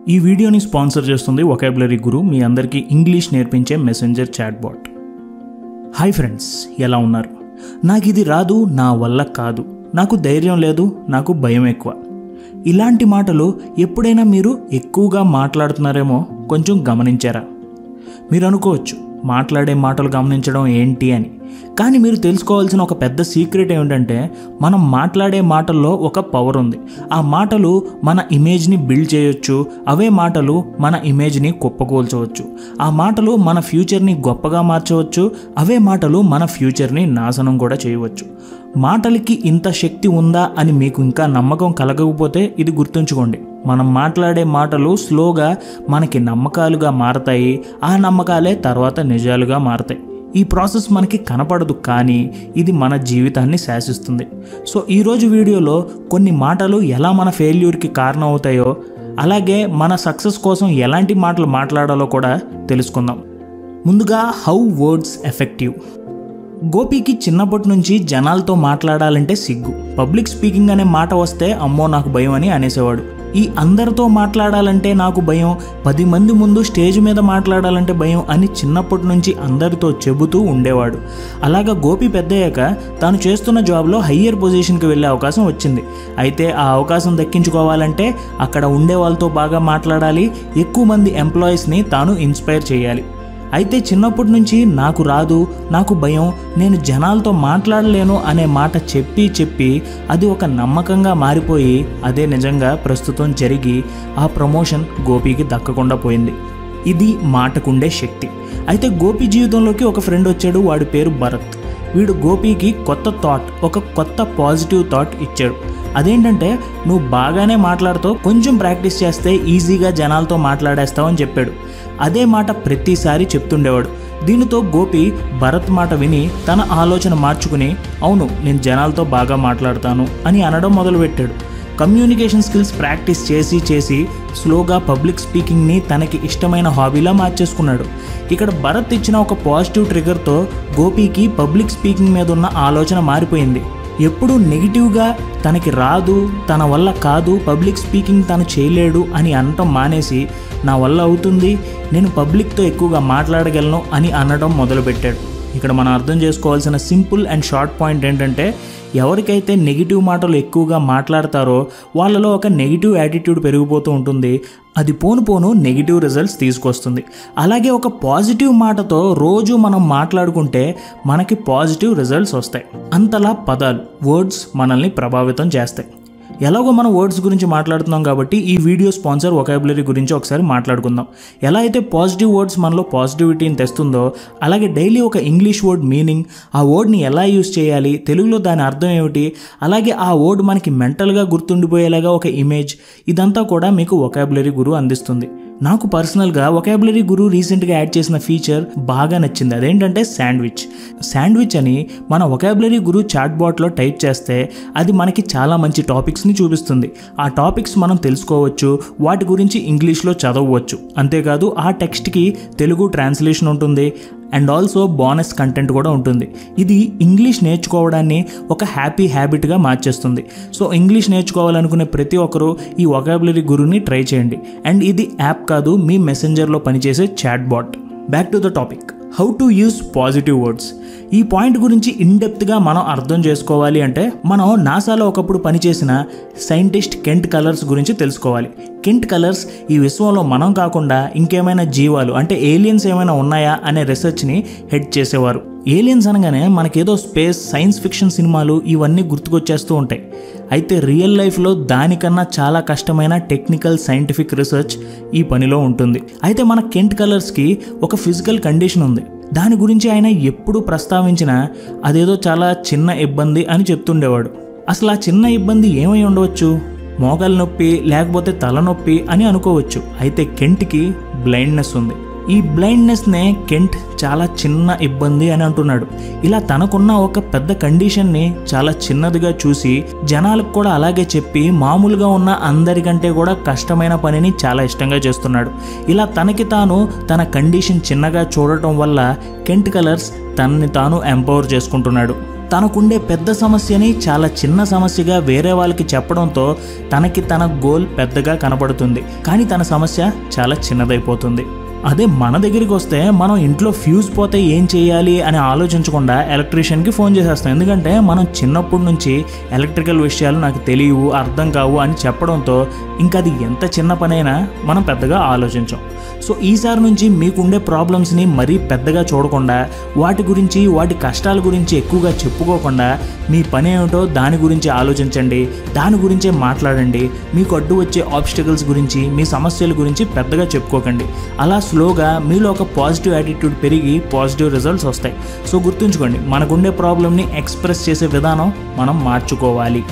ఈ వీడియోని స్పాన్సర్ చేస్తుంది ఒకాబులరీ గురు మీ అందరికీ ఇంగ్లీష్ నేర్పించే మెసెంజర్ చాట్బాట్ హాయ్ ఫ్రెండ్స్ ఎలా ఉన్నారు నాకు ఇది రాదు నా వల్ల కాదు నాకు ధైర్యం లేదు నాకు భయం ఎక్కువ ఇలాంటి మాటలు ఎప్పుడైనా మీరు ఎక్కువగా మాట్లాడుతున్నారేమో కొంచెం గమనించారా మీరు అనుకోవచ్చు మాట్లాడే మాటలు గమనించడం ఏంటి అని కానీ మీరు తెలుసుకోవాల్సిన ఒక పెద్ద సీక్రెట్ ఏమిటంటే మనం మాట్లాడే మాటల్లో ఒక పవర్ ఉంది ఆ మాటలు మన ఇమేజ్ని బిల్డ్ చేయొచ్చు అవే మాటలు మన ఇమేజ్ని కుప్పకూల్చవచ్చు ఆ మాటలు మన ఫ్యూచర్ని గొప్పగా మార్చవచ్చు అవే మాటలు మన ఫ్యూచర్ని నాశనం కూడా చేయవచ్చు మాటలకి ఇంత శక్తి ఉందా అని మీకు ఇంకా నమ్మకం కలగకపోతే ఇది గుర్తుంచుకోండి మనం మాట్లాడే మాటలు స్లోగా మనకి నమ్మకాలుగా మారతాయి ఆ నమ్మకాలే తర్వాత నిజాలుగా మారతాయి ఈ ప్రాసెస్ మనకి కనపడదు కానీ ఇది మన జీవితాన్ని శాసిస్తుంది సో ఈరోజు వీడియోలో కొన్ని మాటలు ఎలా మన ఫెయిల్యూర్కి కారణం అవుతాయో అలాగే మన సక్సెస్ కోసం ఎలాంటి మాటలు మాట్లాడాలో కూడా తెలుసుకుందాం ముందుగా హౌ వర్డ్స్ ఎఫెక్టివ్ గోపికి చిన్నప్పటి నుంచి జనాలతో మాట్లాడాలంటే సిగ్గు పబ్లిక్ స్పీకింగ్ అనే మాట వస్తే అమ్మో నాకు భయం అని అనేసేవాడు ఈ అందరితో మాట్లాడాలంటే నాకు భయం పది మంది ముందు స్టేజ్ మీద మాట్లాడాలంటే భయం అని చిన్నప్పటి నుంచి అందరితో చెబుతూ ఉండేవాడు అలాగా గోపి పెద్దయ్యాక తాను చేస్తున్న జాబ్లో హయ్యర్ పొజిషన్కి వెళ్ళే అవకాశం వచ్చింది అయితే ఆ అవకాశం దక్కించుకోవాలంటే అక్కడ ఉండే వాళ్ళతో బాగా మాట్లాడాలి ఎక్కువ మంది ఎంప్లాయీస్ని తాను ఇన్స్పైర్ చేయాలి అయితే చిన్నప్పటి నుంచి నాకు రాదు నాకు భయం నేను జనాలతో మాట్లాడలేను అనే మాట చెప్పి చెప్పి అది ఒక నమ్మకంగా మారిపోయి అదే నిజంగా ప్రస్తుతం జరిగి ఆ ప్రమోషన్ గోపికి దక్కకుండా పోయింది ఇది మాటకుండే శక్తి అయితే గోపి జీవితంలోకి ఒక ఫ్రెండ్ వచ్చాడు వాడి పేరు భరత్ వీడు గోపికి కొత్త థాట్ ఒక కొత్త పాజిటివ్ థాట్ ఇచ్చాడు అదేంటంటే నువ్వు బాగానే మాట్లాడుతూ కొంచెం ప్రాక్టీస్ చేస్తే ఈజీగా జనాలతో మాట్లాడేస్తావు అని చెప్పాడు అదే మాట ప్రతిసారి చెప్తుండేవాడు దీనితో గోపి భరత్ మాట విని తన ఆలోచన మార్చుకుని అవును నేను జనాలతో బాగా మాట్లాడతాను అని అనడం మొదలుపెట్టాడు కమ్యూనికేషన్ స్కిల్స్ ప్రాక్టీస్ చేసి చేసి స్లోగా పబ్లిక్ స్పీకింగ్ని తనకి ఇష్టమైన హాబీలా మార్చేసుకున్నాడు ఇక్కడ భరత్ ఇచ్చిన ఒక పాజిటివ్ ట్రిగర్తో గోపికి పబ్లిక్ స్పీకింగ్ మీద ఉన్న ఆలోచన మారిపోయింది ఎప్పుడు నెగిటివ్గా తనకి రాదు తన వల్ల కాదు పబ్లిక్ స్పీకింగ్ తను చేయలేడు అని అనటం మానేసి నా వల్ల అవుతుంది నేను పబ్లిక్తో ఎక్కువగా మాట్లాడగలను అని అనడం మొదలుపెట్టాడు ఇక్కడ మనం అర్థం చేసుకోవాల్సిన సింపుల్ అండ్ షార్ట్ పాయింట్ ఏంటంటే ఎవరికైతే నెగిటివ్ మాటలు ఎక్కువగా మాట్లాడతారో వాళ్ళలో ఒక నెగిటివ్ యాటిట్యూడ్ పెరిగిపోతూ ఉంటుంది అది పోను పోను నెగిటివ్ రిజల్ట్స్ తీసుకొస్తుంది అలాగే ఒక పాజిటివ్ మాటతో రోజు మనం మాట్లాడుకుంటే మనకి పాజిటివ్ రిజల్ట్స్ వస్తాయి అంతలా పదాలు వర్డ్స్ మనల్ని ప్రభావితం చేస్తాయి ఎలాగో మనం వర్డ్స్ గురించి మాట్లాడుతున్నాం కాబట్టి ఈ వీడియో స్పాన్సర్ ఒకాబులరీ గురించి ఒకసారి మాట్లాడుకుందాం ఎలా అయితే పాజిటివ్ వర్డ్స్ మనలో పాజిటివిటీని తెస్తుందో అలాగే డైలీ ఒక ఇంగ్లీష్ వర్డ్ మీనింగ్ ఆ వర్డ్ని ఎలా యూస్ చేయాలి తెలుగులో దాని అర్థం ఏమిటి అలాగే ఆ వర్డ్ మనకి మెంటల్గా గుర్తుండిపోయేలాగా ఒక ఇమేజ్ ఇదంతా కూడా మీకు ఒకాబులరీ గురువు అందిస్తుంది నాకు పర్సనల్గా ఒకాబులరీ గురు రీసెంట్గా యాడ్ చేసిన ఫీచర్ బాగా నచ్చింది అదేంటంటే శాండ్విచ్ శాండ్విచ్ అని మన ఒకాబులరీ గురు చాట్ బాట్లో టైప్ చేస్తే అది మనకి చాలా మంచి టాపిక్స్ని చూపిస్తుంది ఆ టాపిక్స్ మనం తెలుసుకోవచ్చు వాటి గురించి ఇంగ్లీష్లో చదవవచ్చు అంతేకాదు ఆ టెక్స్ట్కి తెలుగు ట్రాన్స్లేషన్ ఉంటుంది అండ్ ఆల్సో బోనస్ కంటెంట్ కూడా ఉంటుంది ఇది ఇంగ్లీష్ నేర్చుకోవడాన్ని ఒక హ్యాపీ హ్యాబిట్గా మార్చేస్తుంది సో ఇంగ్లీష్ నేర్చుకోవాలనుకునే ప్రతి ఒక్కరూ ఈ ఒకాబులరీ గురుని ట్రై చేయండి అండ్ ఇది యాప్ కాదు మీ మెసెంజర్లో పనిచేసే chat bot back to the topic how to use positive words ఈ పాయింట్ గురించి ఇన్డెప్త్గా మనం అర్థం చేసుకోవాలి అంటే మనం నాసాలో ఒకప్పుడు పనిచేసిన సైంటిస్ట్ కెంట్ కలర్స్ గురించి తెలుసుకోవాలి కెంట్ కలర్స్ ఈ విశ్వంలో మనం కాకుండా ఇంకేమైనా జీవాలు అంటే ఏలియన్స్ ఏమైనా ఉన్నాయా అనే రీసెర్చ్ని హెడ్ చేసేవారు ఏలియన్స్ అనగానే మనకేదో స్పేస్ సైన్స్ ఫిక్షన్ సినిమాలు ఇవన్నీ గుర్తుకొచ్చేస్తూ ఉంటాయి అయితే రియల్ లైఫ్లో దానికన్నా చాలా కష్టమైన టెక్నికల్ సైంటిఫిక్ రీసెర్చ్ ఈ పనిలో ఉంటుంది అయితే మన కెంట్ కలర్స్కి ఒక ఫిజికల్ కండిషన్ ఉంది దాని గురించి ఆయన ఎప్పుడు ప్రస్తావించినా అదేదో చాలా చిన్న ఇబ్బంది అని చెప్తుండేవాడు అసలు ఆ చిన్న ఇబ్బంది ఏమై ఉండవచ్చు మోకాల నొప్పి లేకపోతే తలనొప్పి అని అనుకోవచ్చు అయితే కెంట్కి బ్లైండ్నెస్ ఉంది ఈ బ్లైండ్నెస్నే కెంట్ చాలా చిన్న ఇబ్బంది అని అంటున్నాడు ఇలా తనకున్న ఒక పెద్ద కండిషన్ని చాలా చిన్నదిగా చూసి జనాలకు కూడా అలాగే చెప్పి మామూలుగా ఉన్న అందరికంటే కూడా కష్టమైన పనిని చాలా ఇష్టంగా చేస్తున్నాడు ఇలా తనకి తాను తన కండిషన్ చిన్నగా చూడటం వల్ల కెంట్ కలర్స్ తనని తాను ఎంపవర్ చేసుకుంటున్నాడు తనకుండే పెద్ద సమస్యని చాలా చిన్న సమస్యగా వేరే వాళ్ళకి చెప్పడంతో తనకి తన గోల్ పెద్దగా కనపడుతుంది కానీ తన సమస్య చాలా చిన్నదైపోతుంది అదే మన దగ్గరికి వస్తే మనం ఇంట్లో ఫ్యూజ్ పోతే ఏం చేయాలి అని ఆలోచించకుండా ఎలక్ట్రీషియన్కి ఫోన్ చేసేస్తాం ఎందుకంటే మనం చిన్నప్పటి నుంచి ఎలక్ట్రికల్ విషయాలు నాకు తెలియవు అర్థం కావు అని చెప్పడంతో ఇంకా అది ఎంత చిన్న పనైనా మనం పెద్దగా ఆలోచించాం సో ఈసారి నుంచి మీకుండే ప్రాబ్లమ్స్ని మరీ పెద్దగా చూడకుండా వాటి గురించి వాటి కష్టాల గురించి ఎక్కువగా చెప్పుకోకుండా మీ పని ఏమిటో దాని గురించి ఆలోచించండి దాని గురించే మాట్లాడండి మీకు అడ్డు వచ్చే ఆబ్స్టికల్స్ గురించి మీ సమస్యల గురించి పెద్దగా చెప్పుకోకండి అలా స్లోగా మీలో ఒక పాజిటివ్ యాటిట్యూడ్ పెరిగి పాజిటివ్ రిజల్ట్స్ వస్తాయి సో గుర్తుంచుకోండి మనకుండే ప్రాబ్లమ్ని ఎక్స్ప్రెస్ చేసే విధానం మనం మార్చుకోవాలి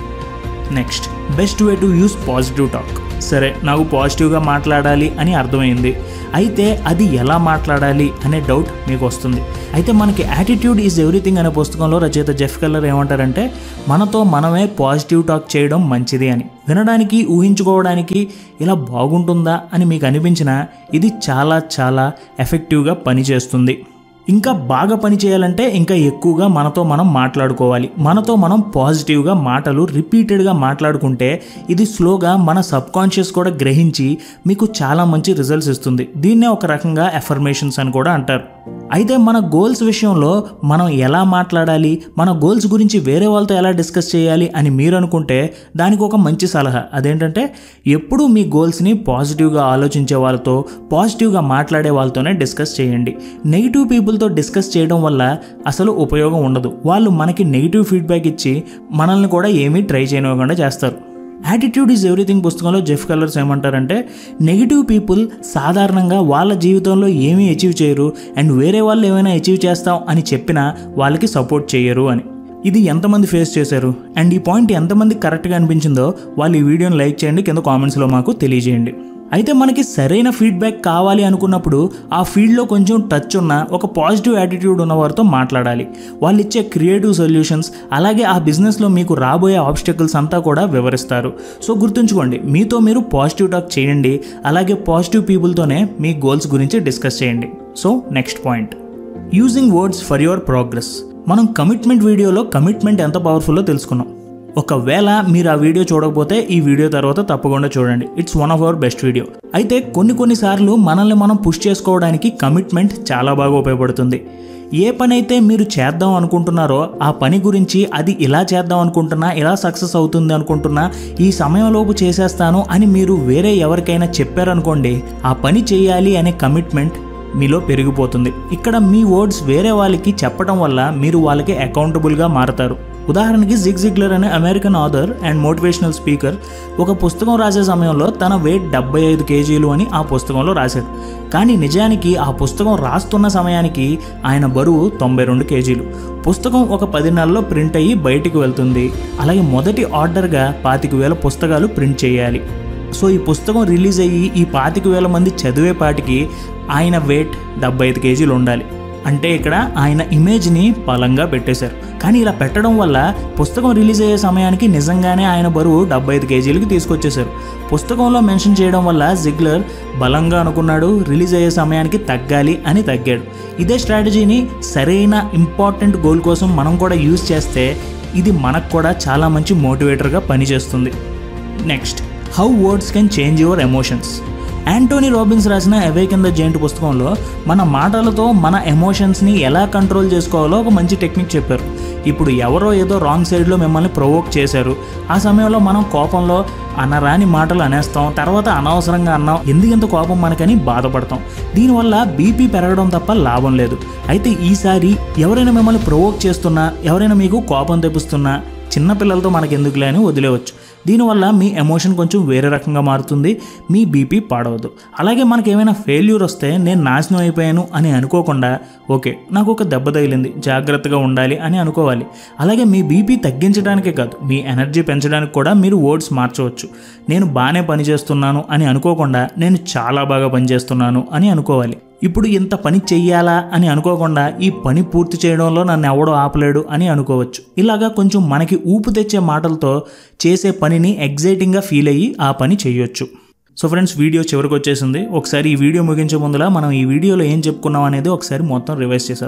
next best way to use positive talk సరే నాకు పాజిటివ్గా మాట్లాడాలి అని అర్థమైంది అయితే అది ఎలా మాట్లాడాలి అనే డౌట్ మీకు వస్తుంది అయితే మనకి యాటిట్యూడ్ ఈజ్ ఎవ్రీథింగ్ అనే పుస్తకంలో రచయిత జెఫ్ కల్లర్ ఏమంటారంటే మనతో మనమే పాజిటివ్ టాక్ చేయడం మంచిది అని వినడానికి ఊహించుకోవడానికి ఇలా బాగుంటుందా అని మీకు అనిపించినా ఇది చాలా చాలా ఎఫెక్టివ్గా పనిచేస్తుంది ఇంకా బాగా పని చేయాలంటే ఇంకా ఎక్కువగా మనతో మనం మాట్లాడుకోవాలి మనతో మనం పాజిటివ్గా మాటలు రిపీటెడ్గా మాట్లాడుకుంటే ఇది స్లోగా మన సబ్ కాన్షియస్ కూడా గ్రహించి మీకు చాలా మంచి రిజల్ట్స్ ఇస్తుంది దీన్నే ఒక రకంగా ఎఫర్మేషన్స్ అని కూడా అంటారు అయితే మన గోల్స్ విషయంలో మనం ఎలా మాట్లాడాలి మన గోల్స్ గురించి వేరే వాళ్ళతో ఎలా డిస్కస్ చేయాలి అని మీరు అనుకుంటే దానికి ఒక మంచి సలహా అదేంటంటే ఎప్పుడూ మీ గోల్స్ని పాజిటివ్గా ఆలోచించే వాళ్ళతో పాజిటివ్గా మాట్లాడే వాళ్ళతోనే డిస్కస్ చేయండి నెగిటివ్ పీపుల్తో డిస్కస్ చేయడం వల్ల అసలు ఉపయోగం ఉండదు వాళ్ళు మనకి నెగిటివ్ ఫీడ్బ్యాక్ ఇచ్చి మనల్ని కూడా ఏమీ ట్రై చేయనివ్వకుండా చేస్తారు యాటిట్యూడ్ ఈజ్ ఎవ్రీథింగ్ పుస్తకంలో జెఫ్ కలర్స్ ఏమంటారంటే నెగిటివ్ పీపుల్ సాధారణంగా వాళ్ళ జీవితంలో ఏమీ అచీవ్ చేయరు అండ్ వేరే వాళ్ళు ఏమైనా అచీవ్ చేస్తాం అని చెప్పినా వాళ్ళకి సపోర్ట్ చేయరు అని ఇది ఎంతమంది ఫేస్ చేశారు అండ్ ఈ పాయింట్ ఎంతమంది కరెక్ట్గా అనిపించిందో వాళ్ళు ఈ వీడియోని లైక్ చేయండి కింద కామెంట్స్లో మాకు తెలియజేయండి అయితే మనకి సరైన ఫీడ్బ్యాక్ కావాలి అనుకున్నప్పుడు ఆ ఫీల్డ్లో కొంచెం టచ్ ఉన్న ఒక పాజిటివ్ యాటిట్యూడ్ ఉన్న వారితో మాట్లాడాలి వాళ్ళు ఇచ్చే క్రియేటివ్ సొల్యూషన్స్ అలాగే ఆ బిజినెస్లో మీకు రాబోయే ఆబ్స్టకల్స్ అంతా కూడా వివరిస్తారు సో గుర్తుంచుకోండి మీతో మీరు పాజిటివ్ టాక్ చేయండి అలాగే పాజిటివ్ పీపుల్తోనే మీ గోల్స్ గురించి డిస్కస్ చేయండి so next point using words for your progress మనం కమిట్మెంట్ వీడియోలో కమిట్మెంట్ ఎంత పవర్ఫుల్లో తెలుసుకున్నాం ఒకవేళ మీరు ఆ వీడియో చూడకపోతే ఈ వీడియో తర్వాత తప్పకుండా చూడండి it's one of our best video అయితే కొన్ని కొన్నిసార్లు మనల్ని మనం పుష్ చేసుకోవడానికి కమిట్మెంట్ చాలా బాగా ఉపయోగపడుతుంది ఏ పని అయితే మీరు చేద్దాం అనుకుంటున్నారో ఆ పని గురించి అది ఇలా చేద్దాం అనుకుంటున్నా ఇలా సక్సెస్ అవుతుంది అనుకుంటున్నా ఈ సమయంలోపు చేసేస్తాను అని మీరు వేరే ఎవరికైనా చెప్పారనుకోండి ఆ పని చేయాలి అనే కమిట్మెంట్ మీలో పెరిగిపోతుంది ఇక్కడ మీ వర్డ్స్ వేరే వాళ్ళకి చెప్పడం వల్ల మీరు వాళ్ళకి అకౌంటబుల్గా మారతారు ఉదాహరణకి జిగ్ జిగ్లర్ అనే American author and motivational speaker ఒక పుస్తకం రాసే సమయంలో తన వెయిట్ డెబ్బై ఐదు కేజీలు అని ఆ పుస్తకంలో రాశాడు కానీ నిజానికి ఆ పుస్తకం రాస్తున్న సమయానికి ఆయన బరువు తొంభై రెండు కేజీలు పుస్తకం ఒక పది నెలల్లో ప్రింట్ అయ్యి బయటికి వెళ్తుంది అలాగే మొదటి ఆర్డర్గా పాతిక వేల పుస్తకాలు ప్రింట్ చేయాలి సో ఈ పుస్తకం రిలీజ్ అయ్యి ఈ పాతిక వేల మంది చదివేపాటికి ఆయన వెయిట్ డెబ్బై ఐదు కేజీలు ఉండాలి అంటే ఇక్కడ ఆయన ఇమేజ్ని బలంగా పెట్టేశారు కానీ ఇలా పెట్టడం వల్ల పుస్తకం రిలీజ్ అయ్యే సమయానికి నిజంగానే ఆయన బరువు డెబ్బై ఐదు కేజీలకి తీసుకొచ్చేశారు పుస్తకంలో మెన్షన్ చేయడం వల్ల జిగ్లర్ బలంగా అనుకున్నాడు రిలీజ్ అయ్యే సమయానికి తగ్గాలి అని తగ్గాడు ఇదే స్ట్రాటజీని సరైన ఇంపార్టెంట్ గోల్ కోసం మనం కూడా యూజ్ చేస్తే ఇది మనకు కూడా చాలా మంచి మోటివేటర్గా పనిచేస్తుంది next how words can change your emotions Anthony Robbins రాసిన అవేక్ ఇన్ ద జెయింట్ పుస్తకంలో మన మాటలతో మన ఎమోషన్స్ని ఎలా కంట్రోల్ చేసుకోవాలో ఒక మంచి టెక్నిక్ చెప్పారు ఇప్పుడు ఎవరో ఏదో రాంగ్ సైడ్లో మిమ్మల్ని ప్రొవోక్ చేశారు ఆ సమయంలో మనం కోపంలో అనరాని మాటలు అనేస్తాం తర్వాత అనవసరంగా అన్నాం ఎందుకు ఇంత కోపం మనకని బాధపడతాం దీనివల్ల బీపీ పెరగడం తప్ప లాభం లేదు అయితే ఈసారి ఎవరైనా మిమ్మల్ని ప్రొవోక్ చేస్తున్నా ఎవరైనా మీకు కోపం తెప్పిస్తున్నా చిన్నపిల్లలతో మనకి ఎందుకులే అని వదిలేవచ్చు దీనివల్ల మీ ఎమోషన్ కొంచెం వేరే రకంగా మారుతుంది మీ బీపీ పాడవద్దు అలాగే మనకి ఏమైనా ఫెయిల్యూర్ వస్తే నేను నాశనం అయిపోయాను అని అనుకోకుండా ఓకే నాకు ఒక దెబ్బ తగిలింది జాగ్రత్తగా ఉండాలి అని అనుకోవాలి అలాగే మీ బీపీ తగ్గించడానికే కాదు మీ ఎనర్జీ పెంచడానికి కూడా మీరు వర్డ్స్ మార్చవచ్చు నేను బాగానే పనిచేస్తున్నాను అని అనుకోకుండా నేను చాలా బాగా పనిచేస్తున్నాను అని అనుకోవాలి ఇప్పుడు ఇంత పని చెయ్యాలా అని అనుకోకుండా ఈ పని పూర్తి చేయడంలో నన్ను ఎవడో ఆపలేడు అని అనుకోవచ్చు ఇలాగా కొంచెం మనకి ఊపు తెచ్చే మాటలతో చేసే పనిని ఎగ్జైటింగ్గా ఫీల్ అయ్యి ఆ పని చేయొచ్చు సో ఫ్రెండ్స్ వీడియో చివరికి వచ్చేసింది ఒకసారి ఈ వీడియో ముగించే ముందులా మనం ఈ వీడియోలో ఏం చెప్పుకున్నాం అనేది ఒకసారి మొత్తం రివైజ్ చేసేద్దాం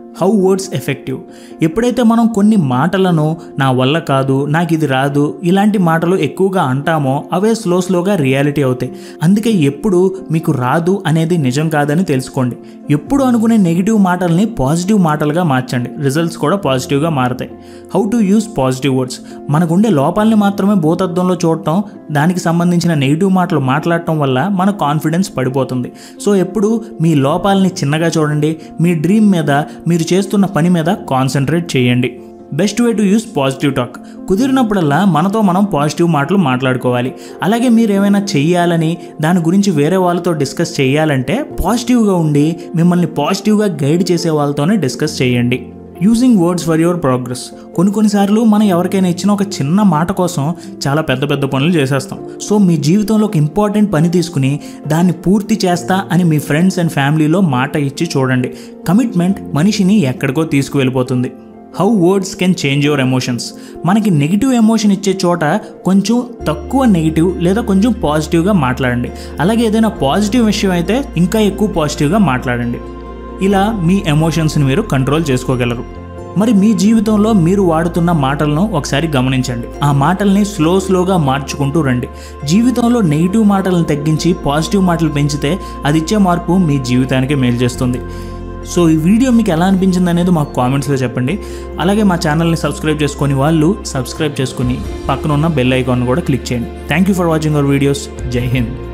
హౌ వర్డ్స్ ఎఫెక్టివ్ ఎప్పుడైతే మనం కొన్ని మాటలను నా వల్ల కాదు నాకు ఇది రాదు ఇలాంటి మాటలు ఎక్కువగా అంటామో అవే స్లో స్లోగా రియాలిటీ అవుతాయి అందుకే ఎప్పుడు మీకు రాదు అనేది నిజం కాదని తెలుసుకోండి ఎప్పుడు అనుకునే నెగిటివ్ మాటల్ని పాజిటివ్ మాటలుగా మార్చండి రిజల్ట్స్ కూడా పాజిటివ్గా మారుతాయి how to use positive words మనకుండే లోపాలని మాత్రమే భూతత్వంలో చూడటం దానికి సంబంధించిన నెగిటివ్ మాటలు మాట్లాడటం వల్ల మన కాన్ఫిడెన్స్ పడిపోతుంది సో ఎప్పుడు మీ లోపాలని చిన్నగా చూడండి మీ డ్రీమ్ మీద మీరు చేస్తున్న పని మీద కాన్సన్ట్రేట్ చేయండి best way to use positive talk కుదిరినప్పుడల్లా మనతో మనం పాజిటివ్ మాటలు మాట్లాడుకోవాలి అలాగే మీరు ఏమైనా చెయ్యాలని దాని గురించి వేరే వాళ్ళతో డిస్కస్ చేయాలంటే పాజిటివ్గా ఉండి మిమ్మల్ని పాజిటివ్గా గైడ్ చేసే వాళ్ళతోనే డిస్కస్ చేయండి using words for your progress కొన్ని కొన్నిసార్లు మనం ఎవరికైనా ఇచ్చిన ఒక చిన్న మాట కోసం చాలా పెద్ద పెద్ద పనులు చేసేస్తాం సో మీ జీవితంలో ఒక ఇంపార్టెంట్ పని తీసుకుని దాన్ని పూర్తి చేస్తా అని మీ ఫ్రెండ్స్ అండ్ ఫ్యామిలీలో మాట ఇచ్చి చూడండి కమిట్మెంట్ మనిషిని ఎక్కడికో తీసుకువెళ్ళిపోతుంది how words can change your emotions మనకి నెగిటివ్ ఎమోషన్ ఇచ్చే చోట కొంచెం తక్కువ నెగిటివ్ లేదా కొంచెం పాజిటివ్గా మాట్లాడండి అలాగే ఏదైనా పాజిటివ్ విషయం అయితే ఇంకా ఎక్కువ పాజిటివ్గా మాట్లాడండి ఇలా మీ ఎమోషన్స్ని మీరు కంట్రోల్ చేసుకోగలరు మరి మీ జీవితంలో మీరు వాడుతున్న మాటలను ఒకసారి గమనించండి ఆ మాటల్ని స్లో స్లోగా మార్చుకుంటూ రండి జీవితంలో నెగిటివ్ మాటలను తగ్గించి పాజిటివ్ మాటలు పెంచితే అది ఇచ్చే మార్పు మీ జీవితానికి మేలు చేస్తుంది సో ఈ వీడియో మీకు ఎలా అనిపించింది అనేది మాకు కామెంట్స్లో చెప్పండి అలాగే మా ఛానల్ని సబ్స్క్రైబ్ చేసుకొని వాళ్ళు సబ్స్క్రైబ్ చేసుకుని పక్కన ఉన్న బెల్ ఐకాన్ కూడా క్లిక్ చేయండి thank you for watching our videos Jai Hind